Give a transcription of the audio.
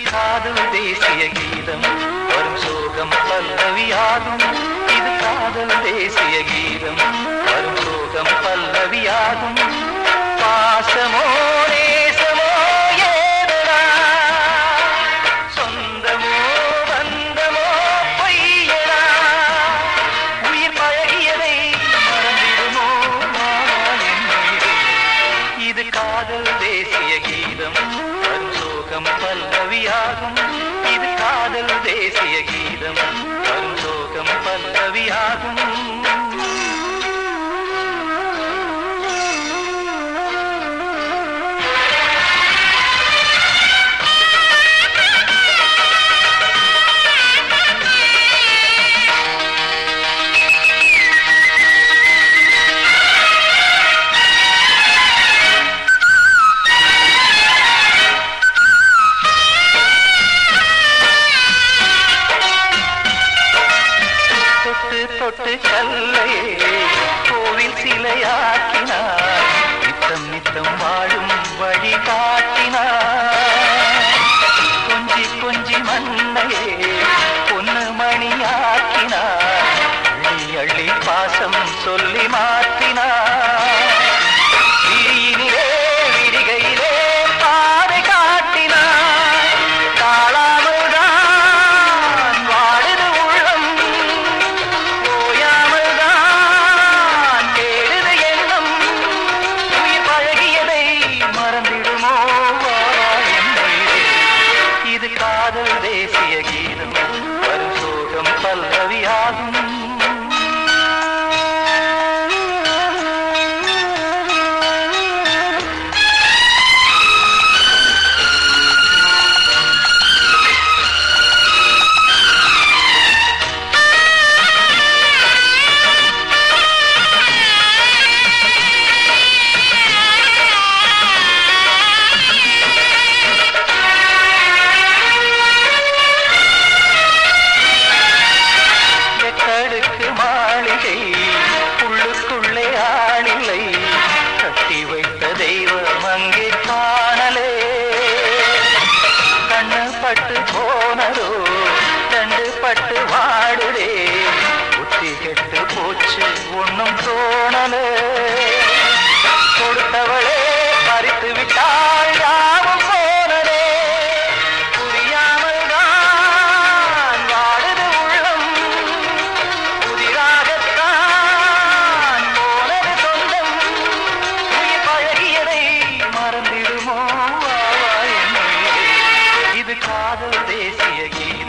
காதல் தேசிய கீதம் வரும் சோகம் பல்லவியாகும் இது காதல் தேசிய கீதம் வரும் சோகம் பல்லவியாகும் பாசமோ நேசமோ ஏதடா சொந்தமோ பந்தமோ பொய்யடா உயிர் பழகியதை மறந்திடுமோ என்னுயிர் இது காதல் தேசிய கீதம் வரும் சோகம் பல்லவியாகும் இது காதல் தேசிய கீதம் வரும் சோகம் பல்லவியாகும் தொட்டு தொட்டு கல்லையே கோவில் சிலையாக்கினார் நித்தம் நித்தம் வாழும் வழி காட்டினார் கொஞ்சி கொஞ்சி மண்ணையே பொன்னு மணியாக்கினார் அள்ளி அள்ளி பாசம் சொல்லி மாற்றினார் விழியினிலே விரிகையிலே பாதை காட்டினார் தாழாமல்தான் வாடுது உள்ளம் ஓயாமல்தான் கேடுது எண்ணம் உயிர் பழகியதை மறந்திடுமோ வா என்னுயிரே. இது காதல் தேசிய கீதம் வரும் சோகம் பல்லவியாகும் எக்கடுக்கு மாளிகை உள்ளுக்குள்ளே ஆளில்லை கட்டி வைத்த தெய்வம் அங்கே காணலே கண்ணு பட்டு போனதோ கண்டு பட்டு வாடுதே புத்தி கெட்டு போச்சு ஒண்ணும் தோணலே கொடுத்தவளே பறித்து விட்டாள் யாவும் போனதே புரியாமல் தான் வாடுது உள்ளம் புதிராகத்தான் போனது சொந்தம் உயிர் பழகியதை மறந்திடுமோ வா, வா, என்னுயிரே. இது காதல் தேசிய கீதம்